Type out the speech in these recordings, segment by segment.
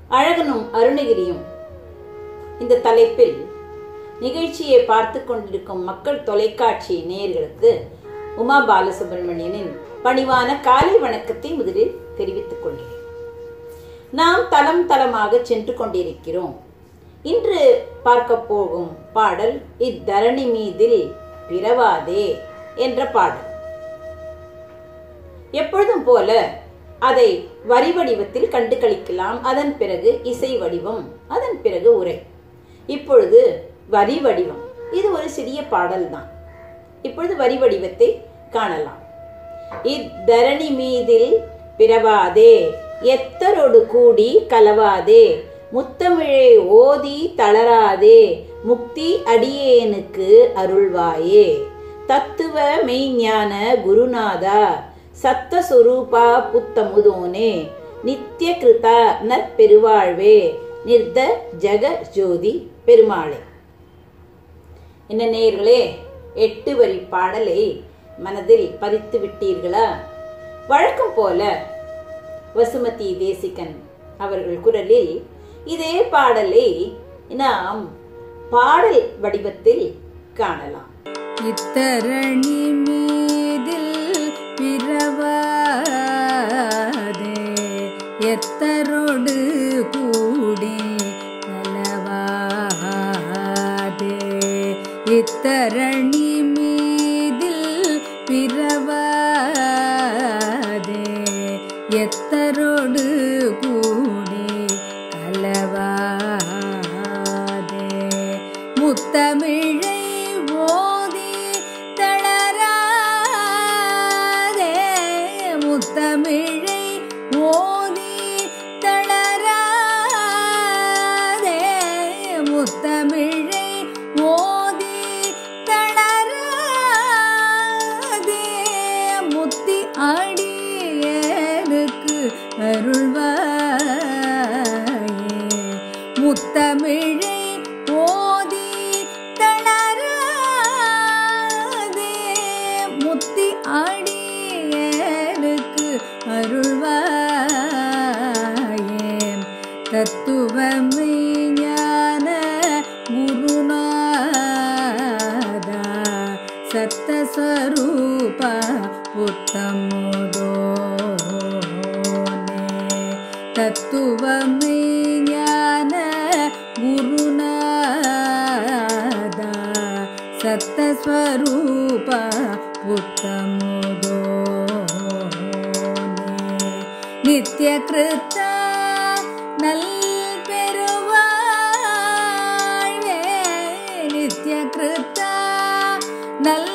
அழகனும் அருணகிரியும் இந்த தலைப்பில் நிகழ்ச்சியை பார்த்து கொண்டிருக்கும் மக்கள் தொலைக்காட்சி நேயர்களுக்கு உமா பாலசுப்ரமணியனின் பணிவான காலை வணக்கத்தை முதலில் தெரிவித்துக் கொள்கிறேன் நாம் தலம் தலமாக சென்று கொண்டிருக்கிறோம் இன்று பார்க்க போகும் பாடல் இத்தரணி மீதில் பிறவாதே என்ற பாடல் எப்பொழுதும் போல அதை வரி வடிவத்தில் கண்டு கழிக்கலாம் அதன் பிறகு இசை வடிவம் அதன் பிறகு உரை இப்பொழுது வரி வடிவம் இது ஒரு சிறிய பாடல் தான் இப்பொழுது வரி வடிவத்தை காணலாம் இத்தரணி மீதில் பிறவாதே எத்தரோடு கூடி கலவாதே முத்தமிழை ஓதி தளராதே முக்தி அடியேனுக்கு அருள்வாயே தத்துவ மெய்ஞான குருநாதா சத்தஸ்வரூபா புத்தமுதோனே நித்திய கிருதா நற்பெருவாழ்வே நிர்த ஜெக ஜோதி பெருமாளே என்ன நேயர்களே எட்டு வரி பாடலை மனதில் பதித்து விட்டீர்களா வழக்கம் போல வசுமதி தேசிகன் அவர்கள் குரலில் இதே பாடலை நாம் பாடல் வடிவத்தில் காணலாம் இத்தரணி மீதில் பிறவாதே எத்தரோடு கூடி கலவாதே இத்தரணி மீதில் பிறவாதே எத்தரோடு கூடி கலவாதே முத்தமிழை ஓதி தளராதே முத்தமிழை ஓதி தளராதே முத்தமிழை ஓதி தளராதே முத்தி அடியேனுக்கு அருள்வாயே முத்தமிழை ஓதி தளராதே முத்தி அடியேனுக்கு அருள்வாயே தத்துவமை ஞான குருநாதா சத்தஸ்வரூப உத்தமுதோனே தத்துவமை ஞான குருநாதா சத்தஸ்வரூப உத்தமுதோனே நித்ய கிருத்த நல் பெருவாழ்வே நித்ய கிருத்த நல்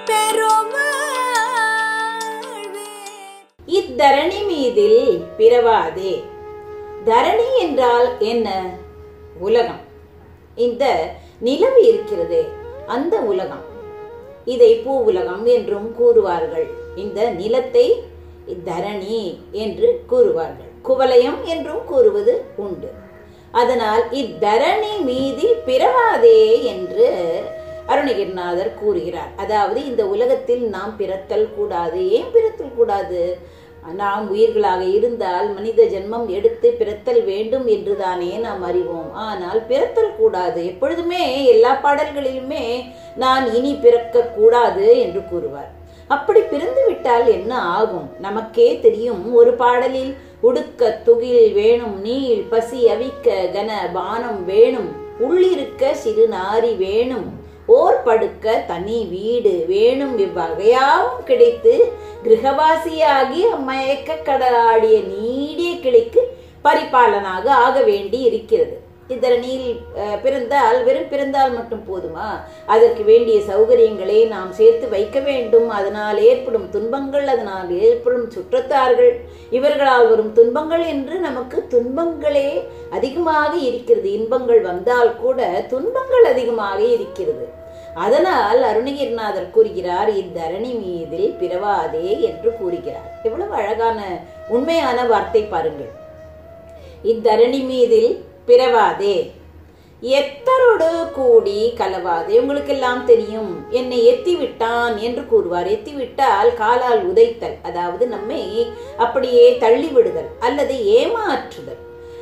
பெருவாழ்வே இத்தரணி மீதில் பிறவாதே தரணி என்றால் என்ன உலகம் இந்த நிலவு இருக்கிறதே அந்த உலகம் இதை பூ உலகம் என்றும் கூறுவார்கள் இந்த நிலத்தை தரணி என்று கூறுவார்கள் குவலயம் என்றும் கூறுவது உண்டு அதனால் இத்தரணி மீதில் பிறவாதே என்று அருணகிரிநாதர் கூறுகிறார் அதாவது இந்த உலகத்தில் நாம் பிறத்தல் கூடாது ஏன் பிறத்தல் கூடாது நாம் உயிர்களாக இருந்தால் மனித ஜென்மம் எடுத்து பிறத்தல் வேண்டும் என்றுதானே நாம் அறிவோம் ஆனால் பிறத்தல் கூடாது எப்பொழுதுமே எல்லா பாடல்களிலுமே நான் இனி பிறக்க கூடாது என்று கூறுவார் அப்படி பிறந்து விட்டால் என்ன ஆகும் நமக்கே தெரியும் ஒரு பாடலில் உடுக்க துகில் வேணும் நீள் பசி அவிக்க கன பானம் வேணும் உள்ளிருக்க சிறு நாரி வேணும் ஓர் படுக்க தனி வீடு வேணும் இவ்வகையாவும் கிடைத்து கிரகவாசியாகி மயக்க கடலாடிய நீடிய கிளைக்கு பரிபாலனாக ஆக வேண்டி இருக்கிறது இத்தரணியில் அஹ், பிறந்தால் வெறும் பிறந்தால் மட்டும் போதுமா அதற்கு வேண்டிய சௌகரியங்களை நாம் சேர்த்து வைக்க வேண்டும் அதனால் ஏற்படும் துன்பங்கள் அதனால் ஏற்படும் சுற்றத்தார்கள் இவர்களால் வரும் துன்பங்கள் என்று நமக்கு துன்பங்களே அதிகமாக இருக்கிறது இன்பங்கள் வந்தால் கூட துன்பங்கள் அதிகமாக இருக்கிறது அதனால் அருணகிரிநாதர் கூறுகிறார் இத்தரணி மீதில் பிறவாதே என்று கூறுகிறார் எவ்வளவு அழகான உண்மையான வார்த்தை பாருங்கள் இத்தரணி மீதில் பிறவாதே எத்தரோடு கூடி கலவாதே உங்களுக்கெல்லாம் தெரியும் என்னை எத்தி விட்டான் என்று கூறுவார் எத்தி விட்டால் காலால் உதைத்தல் அதாவது நம்மை அப்படியே தள்ளி விடுதல் அல்லது ஏமாற்றுதல்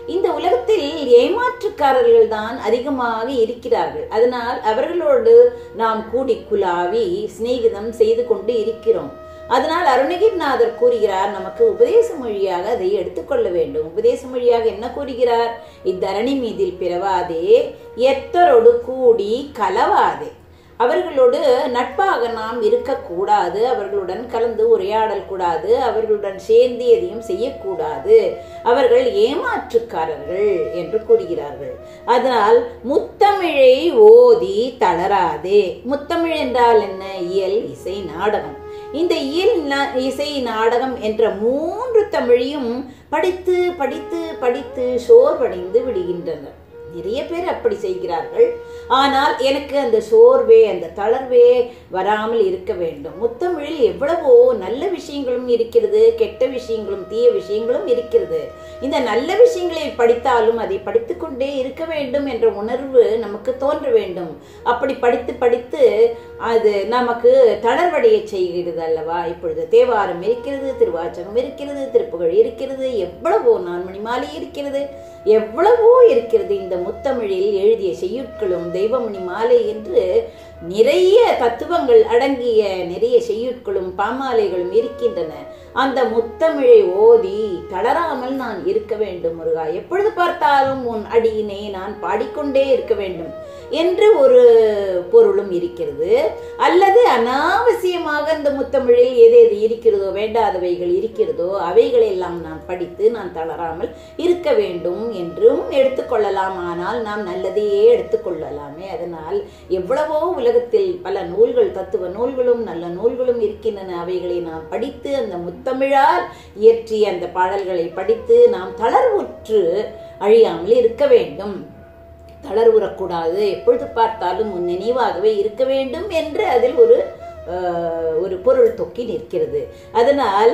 இந்த உலகத்தில் ஏமாற்றுக்காரர்கள் தான் அதிகமாக இருக்கிறார்கள் அதனால் அவர்களோடு நாம் கூடி குலாவி சிநேகிதம் செய்து கொண்டு இருக்கிறோம் அதனால் அருணகிரிநாதர் கூறுகிறார் நமக்கு உபதேச மொழியாக அதை எடுத்துக்கொள்ள வேண்டும் உபதேச மொழியாக என்ன கூறுகிறார் இத்தரணி மீதில் பிறவாதே எத்தரோடு கூடி கலவாதே அவர்களோடு நட்பாக நாம் இருக்கக்கூடாது அவர்களுடன் கலந்து உரையாடல் கூடாது அவர்களுடன் சேர்ந்து எதையும் செய்யக்கூடாது அவர்கள் ஏமாற்றுக்காரர்கள் என்று கூறுகிறார்கள் அதனால் முத்தமிழை ஓதி தளராதே முத்தமிழ் என்றால் என்ன இயல் இசை நாடகம் இந்த இயல் நா- இசை நாடகம் என்ற மூன்று தமிழையும் படித்து படித்து படித்து சோர்வடைந்து விடுகின்றனர் நிறைய பேர் அப்படி செய்கிறார்கள் ஆனால் எனக்கு அந்த சோர்வே அந்த தளர்வே வராமல் இருக்க வேண்டும் முத்தமிழில் எவ்வளவோ நல்ல விஷயங்களும் இருக்கிறது கெட்ட விஷயங்களும் தீய விஷயங்களும் இருக்கிறது இந்த நல்ல விஷயங்களை படித்தாலும் அதை படித்துக்கொண்டே இருக்க வேண்டும் என்ற உணர்வு நமக்கு தோன்ற வேண்டும் அப்படி படித்து படித்து அது நமக்கு தளர்வடைய செய்கிறது அல்லவா இப்பொழுது தேவாரம் இருக்கிறது திருவாச்சகம் இருக்கிறது திருப்புகழ் இருக்கிறது எவ்வளவோ நான்மணி மாலை இருக்கிறது எவ்வளவோ இருக்கிறது இந்த முத்தமிழில் எழுதிய செய்யுட்களும் தெய்வமணி மாலை என்று நிறைய தத்துவங்கள் அடங்கிய நிறைய செய்யுட்களும் பாமாலைகளும் இருக்கின்றன அந்த முத்தமிழை ஓதி தளராமல் நான் இருக்க வேண்டும் முருகா எப்பொழுது பார்த்தாலும் உன் அடியினை நான் பாடிக்கொண்டே இருக்க வேண்டும் என்று ஒரு பொருளும் இருக்கிறது அல்லது அனாவசியமாக இந்த முத்தமிழில் எது எது இருக்கிறதோ வேண்டாதவைகள் இருக்கிறதோ அவைகளை எல்லாம் நான் படித்து நான் தளராமல் இருக்க வேண்டும் என்றும் எடுத்துக்கொள்ளலாம் ஆனால் நாம் நல்லதையே எடுத்துக்கொள்ளலாமே அதனால் எவ்வளவோ உலகத்தில் பல நூல்கள் தத்துவ நூல்களும் நல்ல நூல்களும் இருக்கின்றன அவைகளை நாம் படித்து அந்த முத்தமிழால் இயற்றிய அந்த பாடல்களை படித்து நாம் தளர்வுற்று அழியாமல் இருக்க வேண்டும் தளர்வுறக்கூடாது எப்பொழுது பார்த்தாலும் உன் நினைவாகவே இருக்க வேண்டும் என்று அதில் ஒரு ஆஹ், ஒரு பொருள் தொக்கி நிற்கிறது அதனால்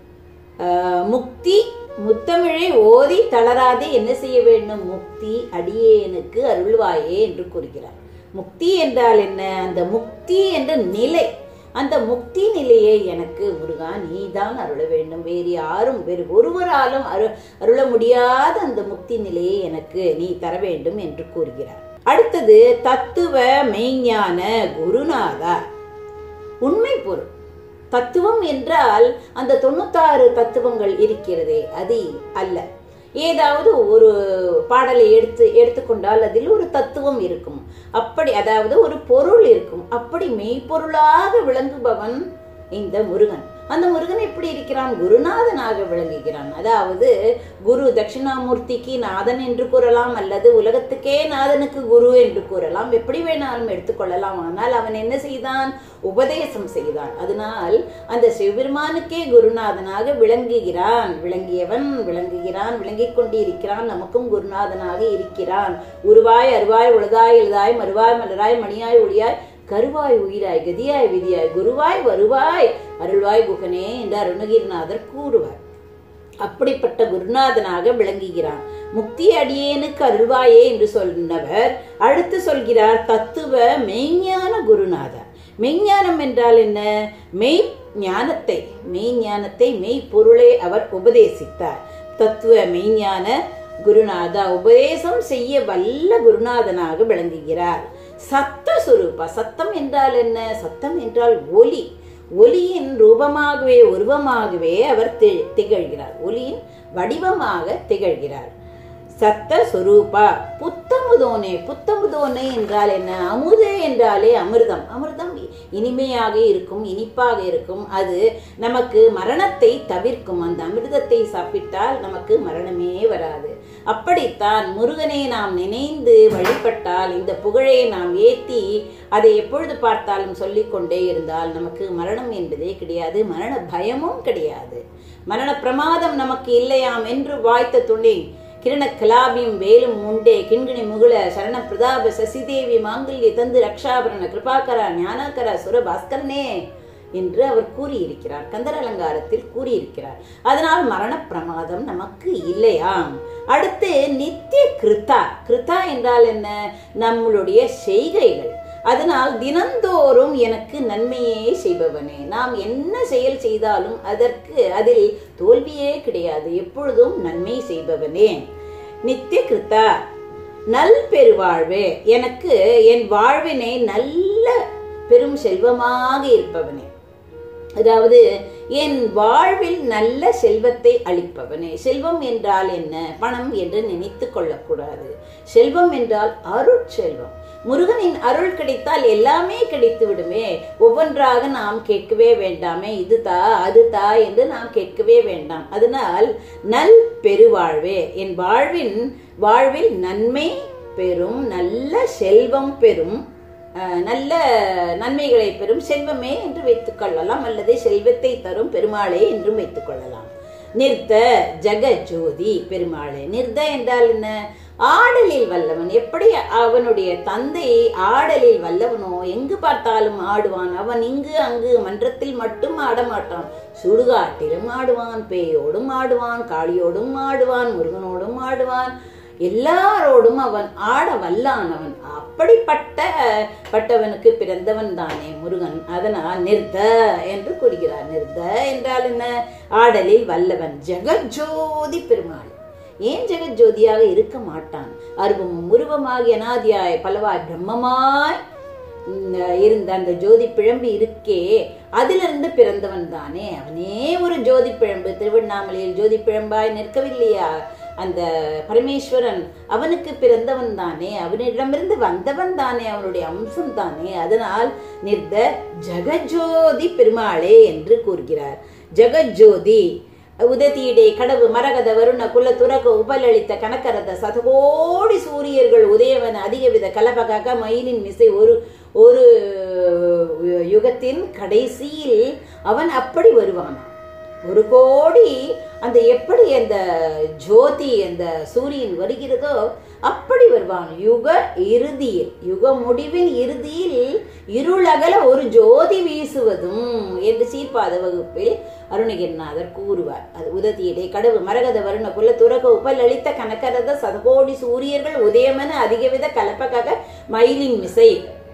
ஆஹ், முக்தி முத்தமிழை ஓதி தளராதே என்ன செய்ய வேண்டும் முக்தி அடியேனுக்கு அருள்வாயே என்று கூறுகிறார் முக்தி என்றால் என்ன அந்த முக்தி என்ற நிலை அந்த முக்தி நிலையை எனக்கு முருகா நீதான் அருள வேண்டும் வேறு யாரும் வேறு ஒருவராலும் அரு அருள முடியாத அந்த முக்தி நிலையை எனக்கு நீ தர வேண்டும் என்று கூறுகிறார் அடுத்தது தத்துவ மெய்ஞான குருநாதா உண்மை பொருள் தத்துவம் என்றால் அந்த தொண்ணூத்தாறு தத்துவங்கள் இருக்கிறதே அது அல்ல ஏதாவது ஒரு பாடலை எடுத்து எடுத்துக்கொண்டால் அதில் ஒரு தத்துவம் இருக்கும் அப்படி அதாவது ஒரு பொருள் இருக்கும் அப்படி மெய்ப்பொருளாக விளங்குபவன் இந்த முருகன் அந்த முருகன் எப்படி இருக்கிறான் குருநாதனாக விளங்குகிறான் அதாவது குரு தட்சிணாமூர்த்திக்கு நாதன் என்று கூறலாம் அல்லது உலகத்துக்கே நாதனுக்கு குரு என்று கூறலாம் எப்படி வேணாலும் எடுத்துக்கொள்ளலாம் ஆனால் அவன் என்ன செய்தான் உபதேசம் செய்தான் அதனால் அந்த சிவபெருமானுக்கே குருநாதனாக விளங்குகிறான் விளங்கியவன் விளங்குகிறான் விளங்கிக் கொண்டு இருக்கிறான் நமக்கும் குருநாதனாக இருக்கிறான் உருவாய் அருவாய் உழுதாய் எழுதாய் மறுவாய் மலராய் மணியாய் ஒளியாய் கருவாய் உயிராய் கதியாய் விதியாய் குருவாய் வருவாய் அருள்வாய் குகனே என்று அருணகிரிநாதர் கூறுவார் அப்படிப்பட்ட குருநாதனாக விளங்குகிறான் முக்தி அடியேனுக்கு அருள்வாயே என்று சொன்னவர் அடுத்து சொல்கிறார் தத்துவ மெய்ஞான குருநாதர் மெய்ஞானம் என்றால் என்ன மெய் ஞானத்தை மெய் ஞானத்தை மெய் பொருளை அவர் உபதேசித்தார் தத்துவ மெய்ஞான குருநாதா உபதேசம் செய்ய வல்ல குருநாதனாக விளங்குகிறார் சத்த சுரூபா சத்தம் என்றால் என்ன சத்தம் என்றால் ஒலி ஒலியின் ரூபமாகவே உருவமாகவே அவர் தி- திகழ்கிறார் ஒலியின் வடிவமாக திகழ்கிறார் சத்த சுரூபா புத்தமுதோனே புத்தமுதோனே என்றால் என்ன அமுது என்றாலே அமிர்தம் அமிர்தம் இனிமையாக இருக்கும் இனிப்பாக இருக்கும் அது நமக்கு மரணத்தை தவிர்க்கும் அந்த அமிர்தத்தை சாப்பிட்டால் நமக்கு மரணமே வராது அப்படித்தான் முருகனை நாம் நினைந்து வழிபட்டால் இந்த புகழை நாம் ஏத்தி அதை எப்பொழுது பார்த்தாலும் சொல்லிக்கொண்டே இருந்தால் நமக்கு மரணம் என்பதே கிடையாது மரண பயமும் கிடையாது மரண பிரமாதம் நமக்கு இல்லையாம் என்று வாய்த்த துணை கிரண கலாபியும் வேலும் முண்டே கிண்கிணி முகுல சரண பிரதாப சசிதேவி மாங்கல்ய தந்து ரக்ஷாபரண கிருபாகரா ஞானாகரா சுரபாஸ்கரனே என்று அவர் கூறியிருக்கிறார் கந்தர் அலங்காரத்தில் கூறியிருக்கிறார் அதனால் மரண பிரமாதம் நமக்கு இல்லையாம் அடுத்து நித்திய கிருத்தா கிருத்தா என்றால் என்ன நம்மளுடைய செய்கைகள் அதனால் தினந்தோறும் எனக்கு நன்மையே செய்பவனே நாம் என்ன செயல் செய்தாலும் அதற்கு அதில் தோல்வியே கிடையாது எப்பொழுதும் நன்மை செய்பவனே நித்திய கிருத்தா நல் பெருவாழ்வே எனக்கு என் வாழ்வினை நல்ல பெரும் செல்வமாக இருப்பவனே அதாவது என் வாழ்வில் நல்ல செல்வத்தை அளிப்பவனே செல்வம் என்றால் என்ன பணம் என்று நினைத்து கொள்ளக்கூடாது செல்வம் என்றால் அருட்செல்வம் முருகனின் அருள் கிடைத்தால் எல்லாமே கிடைத்து விடுமே ஒவ்வொன்றாக நாம் கேட்கவே வேண்டாமே இது தா அது தா என்று நாம் கேட்கவே வேண்டாம் அதனால் நல் பெருவாழ்வே என் வாழ்வின் வாழ்வில் நன்மை பெறும் நல்ல செல்வம் பெறும் அஹ், நல்ல நன்மைகளை பெறும் செல்வமே என்று வைத்துக் கொள்ளலாம் அல்லது செல்வத்தை தரும் பெருமாளே என்றும் வைத்துக் கொள்ளலாம் நிர்த ஜெகஜோதி பெருமாளே நிர்த என்றால் என்ன ஆடலில் வல்லவன் எப்படி அவனுடைய தந்தை ஆடலில் வல்லவனோ எங்கு பார்த்தாலும் ஆடுவான் அவன் இங்கு அங்கு மன்றத்தில் மட்டும் ஆடமாட்டான் சுடுகாட்டிலும் ஆடுவான் பேயோடும் ஆடுவான் காளியோடும் ஆடுவான் முருகனோடும் ஆடுவான் எல்லாரோடும் அவன் ஆட வல்லான் அவன் அப்படிப்பட்ட பட்டவனுக்கு பிறந்தவன் தானே முருகன் அதனால் நிர்த என்று கூறுகிறார் நிர்த என்றால் என்ன ஆடலில் வல்லவன் ஜெகஜோதி பெருமாள் ஏன் ஜெகஜோதியாக இருக்க மாட்டான் அருவமும் உருவமாகி அனாதியாய் பலவாய் பிரம்மமாய் உம், இருந்த அந்த ஜோதி பிழம்பு இருக்கே அதிலிருந்து பிறந்தவன் தானே அவனே ஒரு ஜோதி பிழம்பு திருவண்ணாமலையில் ஜோதி பிழம்பாய் நிற்கவில்லையா அந்த பரமேஸ்வரன் அவனுக்கு பிறந்தவன் தானே அவனிடமிருந்து வந்தவன் தானே அவனுடைய அம்சம் தானே அதனால் நிர்த ஜெகஜோதி பெருமாளே என்று கூறுகிறார் ஜெகஜோதி உதத்தியிடே கடவு மரகத வருண குல துரக உபலளித்த கனக்கரத சதகோடி சூரியர்கள் உதயவன அதிகவித கலபகாக மயிலின் மிசை ஒரு ஒரு யுகத்தின் கடைசியில் அவன் அப்படி வருவானாம் ஒரு கோடி அந்த எப்படி அந்த ஜோதி அந்த சூரியன் வருகிறதோ அப்படி வருவான் யுக இறுதியில் யுக முடிவின் இறுதியில் இருளகல ஒரு ஜோதி வீசுவதும் என்று சீர்பாத வகுப்பில் அருணகிரிநாதர் கூறுவார் அது உதத்தியிடை கடவு மரகத வருண குல துரக உப்பல் அளித்த கனக்கரத சதகோடி சூரியர்கள் உதயமென அதிகவித கலப்பக்காக மயிலின் மிசை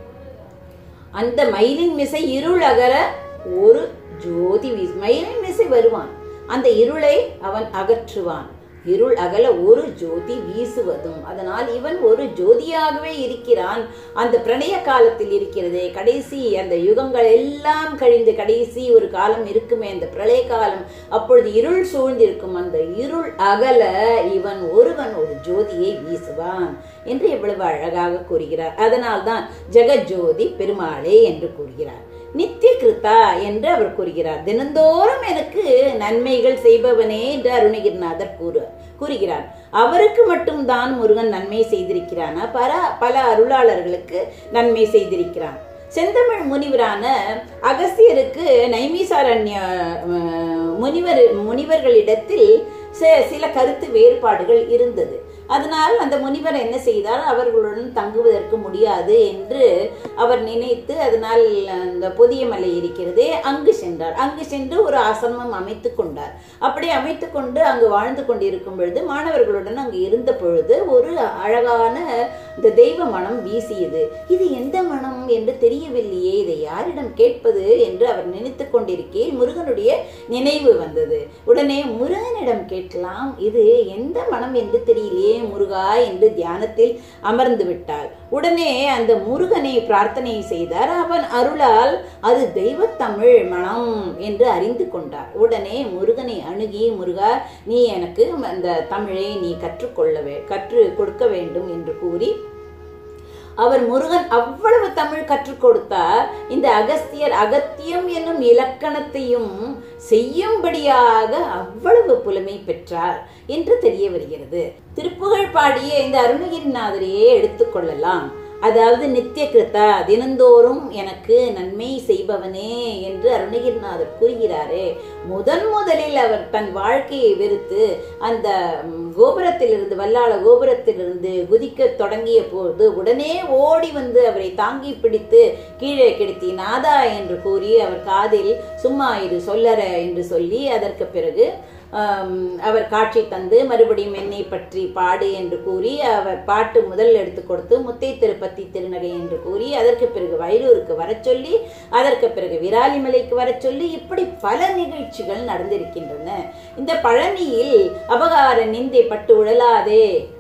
அந்த மயிலின் மிசை இருள் அகர ஒரு ஜோதி வீசு மயிலின் மிசை வருவான் அந்த இருளை அவன் அகற்றுவான் இருள் அகல ஒரு ஜோதி வீசுவதும் அதனால் இவன் ஒரு ஜோதியாகவே இருக்கிறான் அந்த பிரணய காலத்தில் இருக்கிறதே கடைசி அந்த யுகங்கள் எல்லாம் கழிந்து கடைசி ஒரு காலம் இருக்குமே அந்த பிரளய காலம் அப்பொழுது இருள் சூழ்ந்திருக்கும் அந்த இருள் அகல இவன் ஒருவன் ஒரு ஜோதியை வீசுவான் என்று எவ்வளவு அழகாக கூறுகிறார் அதனால்தான் ஜெகஜோதி பெருமாளே என்று கூறுகிறார் நித்திய கிருத்தா என்று அவர் கூறுகிறார் தினந்தோறும் எனக்கு நன்மைகள் செய்பவனே என்று அருணகிரிநாதர் கூறு கூறுகிறார் அவருக்கு மட்டும்தான் முருகன் நன்மை செய்திருக்கிறானா பல பல அருளாளர்களுக்கு நன்மை செய்திருக்கிறான் செந்தமிழ் முனிவரான அகஸ்தியருக்கு நைமிசாரண்ய அஹ், முனிவர் முனிவர்களிடத்தில் ச- சில கருத்து வேறுபாடுகள் இருந்தது அதனால் அந்த முனிவர் என்ன செய்தார் அவர்களுடன் தங்குவதற்கு முடியாது என்று அவர் நினைத்து அதனால் அந்த புதிய மலை இருக்கிறதே அங்கு சென்றார் அங்கு சென்று ஒரு ஆசிரமம் அமைத்து கொண்டார் அப்படி அமைத்து கொண்டு அங்கு வாழ்ந்து கொண்டிருக்கும் பொழுது மாணவர்களுடன் அங்கு இருந்த பொழுது ஒரு அழகான இந்த தெய்வ மனம் வீசியது இது எந்த மனம் என்று தெரியவில்லையே இதை யாரிடம் கேட்பது என்று அவர் நினைத்து கொண்டிருக்கையில் முருகனுடைய நினைவு வந்தது உடனே முருகனிடம் கேட்கலாம் இது எந்த மனம் என்று தெரியலையே முருகா என்று தியானத்தில் அமர்ந்து விட்டாள் உடனே அந்த முருகனை பிரார்த்தனை செய்தார் அவன் அருளால் அது தெய்வத்தமிழ் மனம் என்று அறிந்து கொண்டார் உடனே முருகனை அணுகி முருகா நீ எனக்கு அந்த தமிழை நீ கற்றுக்கொள்ளவே கற்று கொடுக்க வேண்டும் என்று கூறி அவர் முருகன் அவ்வளவு தமிழ் கற்றுக் கொடுத்தார் இந்த அகஸ்தியர் அகத்தியம் என்னும் இலக்கணத்தையும் செய்யும்படியாக அவ்வளவு புலமை பெற்றார் என்று தெரிய வருகிறது திருப்புகழ் பாடிய இந்த அருணகிரிநாதரையே எடுத்துக்கொள்ளலாம் அதாவது நித்திய கிருத்தா தினந்தோறும் எனக்கு நன்மை செய்பவனே என்று அருணகிரிநாதர் கூறுகிறாரே முதன் முதலில் அவர் தன் வாழ்க்கையை வெறுத்து அந்த ம், கோபுரத்திலிருந்து வல்லாள கோபுரத்திலிருந்து குதிக்க தொடங்கிய போது உடனே ஓடி வந்து அவரை தாங்கி பிடித்து கீழே கிடத்தி நாதா என்று கூறி அவர் காதில் சும்மா இரு சொல்லற என்று சொல்லி அதற்கு பிறகு ஆம், அவர் காட்சி தந்து மறுபடியும் என்னை பற்றி பாடு என்று கூறி அவர் பாட்டு முதல் எடுத்து கொடுத்து முத்தை திருப்பதி திருநகை என்று கூறி அதற்கு பிறகு வயலூருக்கு வரச் சொல்லி அதற்கு பிறகு விராலிமலைக்கு வரச் சொல்லி இப்படி பல நிகழ்ச்சிகள் நடந்திருக்கின்றன இந்த பழனியில் அபகார நிந்தை பட்டு உழலாதே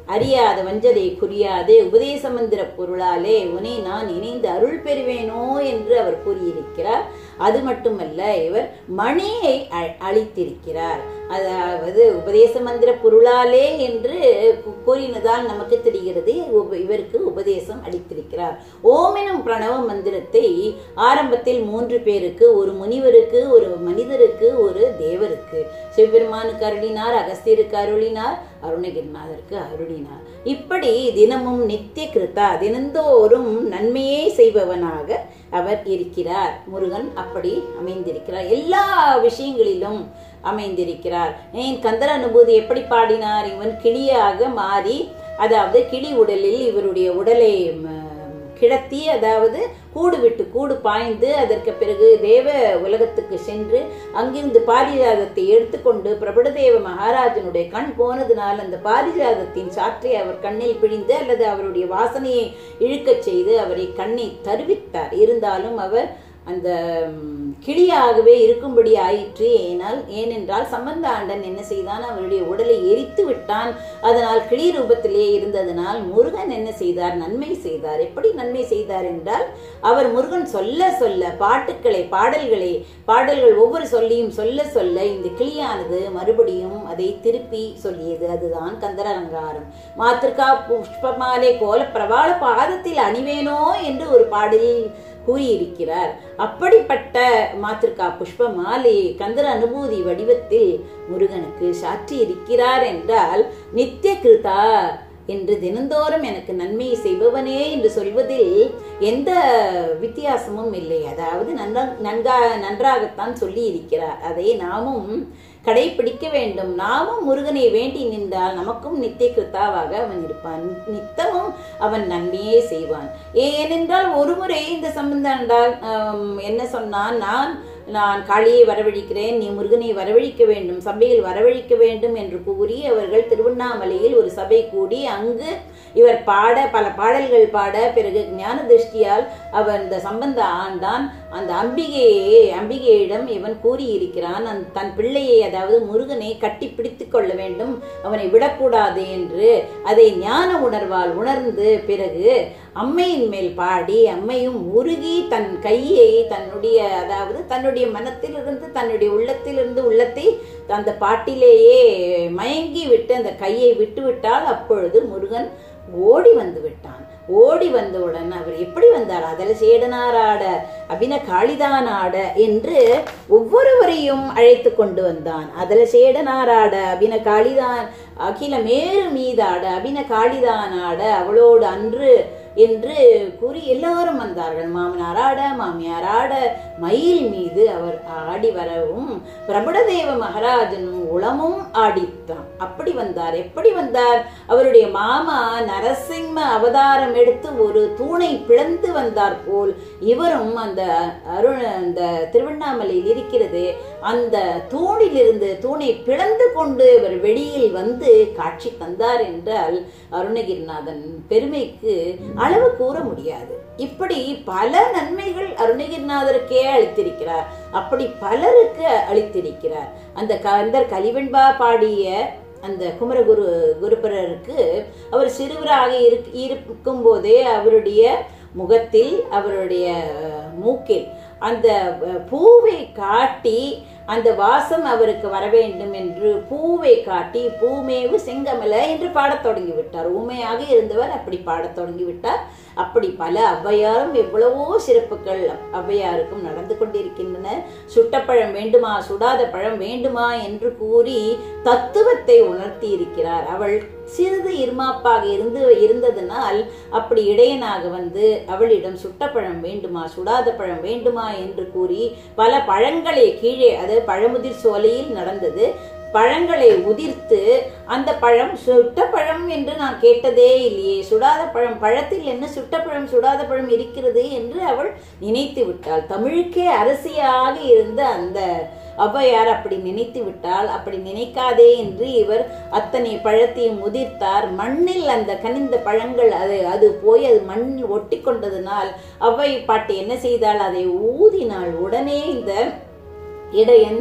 அறியாத வஞ்சரை குறியாதே உபதேச மந்திர பொருளாலே உன்னை நான் இணைந்து அருள் பெறுவேனோ என்று அவர் கூறியிருக்கிறார் அது மட்டுமல்ல இவர் மணியை அ- அளித்திருக்கிறார் அதாவது உபதேச மந்திர பொருளாலே என்று கூ- கூறினதால் நமக்கு தெரிகிறது உப- இவருக்கு உபதேசம் அளித்திருக்கிறார் ஓம் எனும் பிரணவ மந்திரத்தை ஆரம்பத்தில் மூன்று பேருக்கு ஒரு முனிவருக்கு ஒரு மனிதருக்கு ஒரு தேவருக்கு சிவபெருமானுக்கு அருளினார் அகஸ்தியருக்கு அருளினார் அருணகிரிநாதருக்கு அருளினார் இப்படி தினமும் நித்திய கிருத்தா தினந்தோறும் நன்மையே செய்பவனாக அவர் இருக்கிறார் முருகன் அப்படி அமைந்திருக்கிறார் எல்லா விஷயங்களிலும் அமைந்திருக்கிறார் ஏன் கந்தர அனுபூதி எப்படி பாடினார் இவன் கிளியாக மாறி அதாவது கிளி உடலில் இவருடைய உடலை ம, கிடத்தி அதாவது கூடு விட்டு கூடு பாய்ந்து அதற்கு பிறகு தேவ உலகத்துக்கு சென்று அங்கிருந்து பாரிஜாதத்தை எடுத்துக்கொண்டு பிரபுடதேவ மகாராஜனுடைய கண் போனதுனால் அந்த பாரிஜாதத்தின் சாற்றை அவர் கண்ணில் பிழிந்து அல்லது அவருடைய வாசனையை இழுக்கச் செய்து அவரை கண்ணை தருவித்தார் இருந்தாலும் அவர் அந்த ம், கிளியாகவே இருக்கும்படி ஆயிற்று ஏனால் ஏனென்றால் சம்பந்த ஆண்டன் என்ன செய்தான் அவருடைய உடலை எரித்து விட்டான் அதனால் கிளி ரூபத்திலே இருந்ததனால் முருகன் என்ன செய்தார் நன்மை செய்தார் எப்படி நன்மை செய்தார் என்றால் அவர் முருகன் சொல்ல சொல்ல பாட்டுக்களை பாடல்களை பாடல்கள் ஒவ்வொரு சொல்லியும் சொல்ல சொல்ல இந்த கிளியானது மறுபடியும் அதை திருப்பி சொல்லியது அதுதான் கந்தர அலங்காரம் மாத்திருக்கா புஷ்பமாலே கோல பிரபால பாதத்தில் அணிவேனோ என்று ஒரு பாடலில் கூறியிருக்கிறார் அப்படிப்பட்ட மாத்திருக்கா புஷ்ப மாலையை கந்தர அனுபூதி வடிவத்தில் முருகனுக்கு சாற்றி இருக்கிறார் என்றால் நித்திய கிருதா என்று தினந்தோறும் எனக்கு நன்மையை செய்பவனே என்று சொல்வதில் எந்த வித்தியாசமும் இல்லை அதாவது நன்றா நன்கா நன்றாகத்தான் சொல்லி இருக்கிறார் அதை நாமும் கடைபிடிக்க வேண்டும் நாமும் முருகனை வேண்டி நின்றால் நமக்கும் நித்திய கிருத்தாவாக அவன் இருப்பான் நித்தமும் அவன் நன்மையே செய்வான் ஏனென்றால் ஒருமுறை இந்த சம்பந்தம் என்றால் ஆம், என்ன சொன்னான் நான் நான் காளியை வரவழைக்கிறேன் நீ முருகனை வரவழைக்க வேண்டும் சபையில் வரவழைக்க வேண்டும் என்று கூறி அவர்கள் திருவண்ணாமலையில் ஒரு சபை கூடி அங்கு இவர் பாட பல பாடல்கள் பாட பிறகு ஞான திருஷ்டியால் அவர் இந்த சம்பந்த ஆண்டான் அந்த அம்பிகையை அம்பிகையிடம் இவன் கூறியிருக்கிறான் அந்த தன் பிள்ளையை அதாவது முருகனை கட்டி பிடித்து கொள்ள வேண்டும் அவனை விடக்கூடாது என்று அதை ஞான உணர்வால் உணர்ந்து பிறகு அம்மையின் மேல் பாடி அம்மையும் உருகி தன் கையை தன்னுடைய அதாவது தன்னுடைய மனத்திலிருந்து தன்னுடைய உள்ளத்திலிருந்து உள்ளத்தை அந்த பாட்டிலேயே மயங்கி விட்டு அந்த கையை விட்டு விட்டால் அப்பொழுது முருகன் ஓடி வந்து விட்டான் ஓடி வந்தவுடன் அவர் எப்படி வந்தார் அதல சேடனாராட அபின காளிதான் ஆட என்று ஒவ்வொருவரையும் அழைத்து கொண்டு வந்தான் அதல சேடனாராட அபின காளிதான் அகில மேரு மீதாட அபின காளிதான் ஆட அவளோடு அன்று என்று கூறி எல்லாரும் வந்தார்கள் மாமனார் ஆட மாமியார் ஆட மயில் மீது அவர் ஆடி வரவும் பிரபுடதேவ மகாராஜனும் உளமும் ஆடித்தான் அப்படி வந்தார் எப்படி வந்தார் அவருடைய மாமா நரசிம்ம அவதாரம் எடுத்து ஒரு தூணை பிளந்து வந்தார் போல் இவரும் அந்த அருண் அந்த திருவண்ணாமலையில் இருக்கிறது அந்த தூணிலிருந்து தூணை பிளந்து கொண்டு இவர் வெளியில் வந்து காட்சி தந்தார் என்றால் அருணகிரிநாதன் பெருமைக்கு அளவு கூற முடியாது இப்படி பல நன்மைகள் அருணகிரிநாதருக்கே அளித்திருக்கிறார் அப்படி பலருக்கு அளித்திருக்கிறார் அந்த கந்தர் கலிவெண்பா பாடிய அந்த குமரகுரு குருபரருக்கு அவர் சிறுவராக இருக் இருக்கும் போதே அவருடைய முகத்தில் அவருடைய அஹ், மூக்கில் அந்த அஹ், பூவை காட்டி அந்த வாசம் அவருக்கு வர வேண்டும் என்று பூவை காட்டி பூமேவு செங்கமல என்று பாடத் தொடங்கி விட்டார் ஊமையாக இருந்தவர் அப்படி பாடத் தொடங்கி விட்டார் அப்படி பல ஔவையாரும் எவ்வளவோ சிறப்புகள் ஔவையாருக்கும் நடந்து கொண்டிருக்கின்றன சுட்டப்பழம் வேண்டுமா சுடாத பழம் வேண்டுமா என்று கூறி தத்துவத்தை உணர்த்தி இருக்கிறார் அவள் சிறிது இருமாப்பாக இருந்து இருந்ததனால் அப்படி இடையனாக வந்து அவளிடம் சுட்ட பழம் வேண்டுமா சுடாத பழம் வேண்டுமா என்று கூறி பல பழங்களை கீழே அது பழமுதிர் சோலையில் நடந்தது பழங்களை உதிர்த்து அந்த பழம் சுட்ட பழம் என்று நான் கேட்டதே இல்லையே சுடாத பழம் பழத்தில் என்ன சுட்ட பழம் சுடாத பழம் இருக்கிறது என்று அவள் நினைத்து விட்டாள் தமிழுக்கே அரசியாக இருந்த அந்த ஔவையார் அப்படி நினைத்து விட்டால் அப்படி நினைக்காதே என்று இவர் அத்தனை பழத்தையும் உதிர்த்தார் மண்ணில் அந்த கனிந்த பழங்கள் அது அது போய் அது மண்ணில் ஒட்டி கொண்டதனால் ஔவை பாட்டு என்ன செய்தால் அதை ஊதினாள் உடனே இந்த இடையன்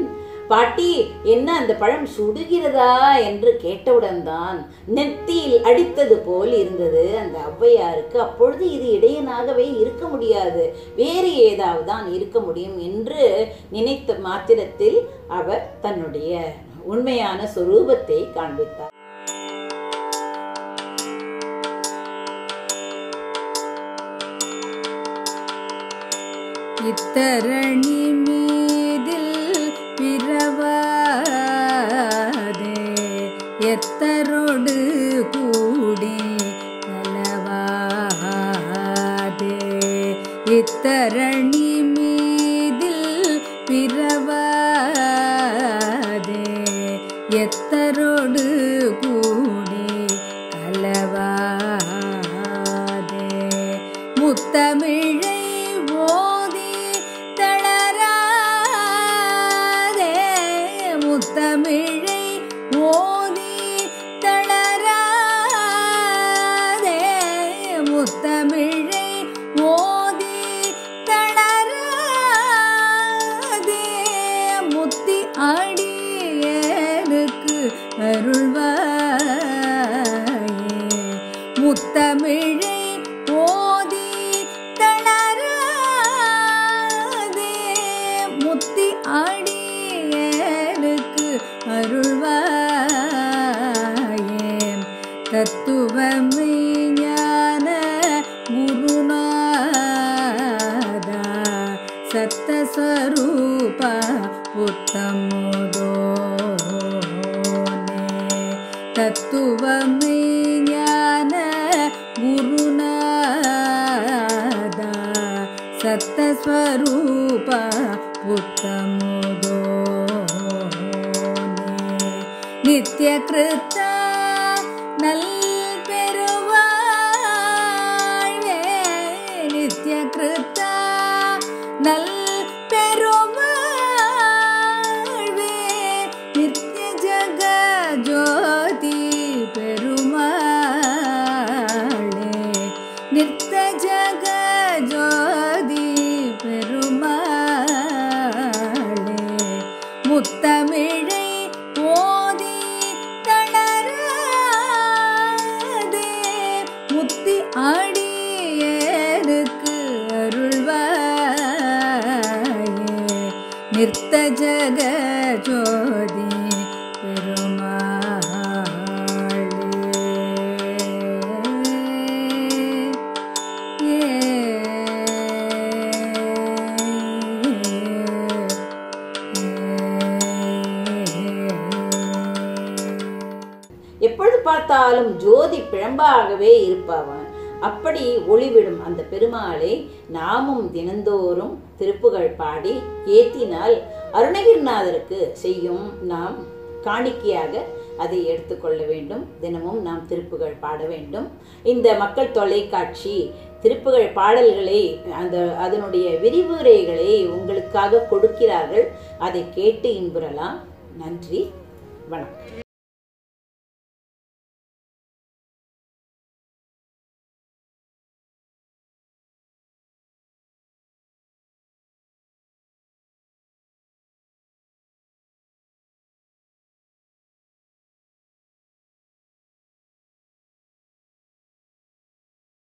பாட்டி என்ன அந்த பழம் சுடுகிறதா என்று கேட்டவுடன் தான் நெத்தியில் அடித்தது போல் இருந்தது அந்த ஔவையாருக்கு அப்பொழுது இது இடையனாகவே இருக்க முடியாது வேறு ஏதாவது தான் இருக்க முடியும் என்று நினைத்த மாத்திரத்தில் அவர் தன்னுடைய உண்மையான சொரூபத்தை காண்பித்தார் இத்தரணி மீதில் பிறவாதே எத்தரோடு கூடி கலவாதே இத்தரணி மீதில் பிறவாதே எத்தரோடு கூடி கலவாதே முத்தமிழை ஓதி தளராதே முத்தமிழை ஓதி தளராதே முத்தமிழை ஓதி தளராதே முத்தி அடியேனுக்கு அருள்வாயே முத்தமிழை ஓதி தளராதே முத்தி அடியேனுக்கு அருள்வாயே தத்துவமை ஞான குருநாதா சத்தஸ்வரூப உத்தமுதோனே தத்துவமை ஞான குருநாதா சத்தஸ்வரூப உத்தமுதோனே நித்ய கிருத்த நல் பெருவாழ்வே நித்ய கிருத்த நல் பெருமாழ்வே நித்ய ஜக ஜோதி பெருமாளே நித்த ஜக ஜோதி பெருமாளே முத்தமிழை ஓதி தளராதே முத்தி அடியேனுக்கு அருள்வாயே நிர்த்த ஜக ஜோதி பெருமாளே எப்பொழுது பார்த்தாலும் ஜோதி பிழம்பாகவே இருப்பவன் அப்படி ஒளிவிடும் அந்த பெருமாளை நாமும் தினந்தோறும் திருப்புகழ் பாடி ஏத்தினால் அருணகிரிநாதருக்கு செய்யும் நாம் காணிக்கையாக அதை எடுத்துக்கொள்ள வேண்டும் தினமும் நாம் திருப்புகழ் பாட வேண்டும் இந்த மக்கள் தொலைக்காட்சி திருப்புகழ் பாடல்களை அந்த அதனுடைய விரிவுரைகளை உங்களுக்காக கொடுக்கிறார்கள் அதை கேட்டு இன்புறலாம் நன்றி வணக்கம்